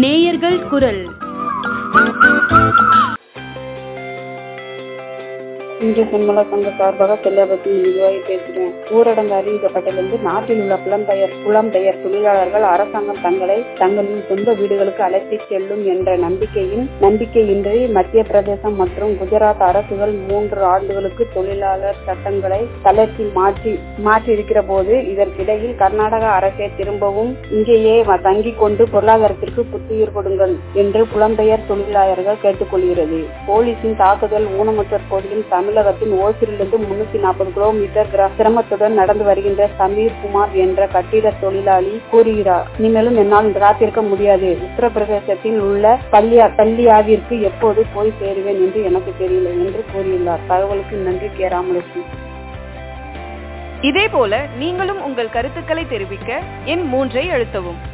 நேயர்கள் குரல் இன்று செம்மல சங்க சார்பாக செல்லபதி நிர்வாகி பேசுகிறேன் ஊரடங்கு அறிவிக்கப்பட்டிருந்து நாட்டில் உள்ள புலம்பெயர் புலம்பெயர் தொழிலாளர்கள் அரசாங்கம் தங்களை தங்களின் சொந்த வீடுகளுக்கு அழைத்துச் செல்லும் என்ற நம்பிக்கையின் நம்பிக்கையின்றி மத்திய பிரதேசம் மற்றும் குஜராத் அரசுகள் மூன்று ஆண்டுகளுக்கு தொழிலாளர் சட்டங்களை தளர்த்தி மாற்றி மாற்றியிருக்கிற போது இதற்கிடையில் கர்நாடக அரசே திரும்பவும் இங்கேயே தங்கிக் கொண்டு பொருளாதாரத்திற்கு புத்துயிர் கொடுங்கள் என்று புலம்பெயர் தொழிலாளர்கள் கேட்டுக்கொள்கிறது போலீசின் தாக்குதல் ஊனமுற்றோர் போதிலும் தமிழகத்தின் ஓசூரிலிருந்து முன்னூத்தி நாற்பது கிலோமீட்டர் சிரமத்துடன் நடந்து வருகின்ற சமீர் குமார் என்ற கட்டிட தொழிலாளி கூறுகிறார் இனிமேலும் என்னால் காத்திருக்க முடியாது உத்தரப்பிரதேசத்தில் உள்ள பள்ளியா பள்ளியாவிற்கு எப்போது போய் சேருவேன் என்று எனக்கு தெரியல என்று கூறியுள்ளார் தகவலுக்கு நன்றி கே ராமலட்சுமி இதேபோல நீங்களும் உங்கள் கருத்துக்களை தெரிவிக்க எண் மூன்றை அழுத்தவும்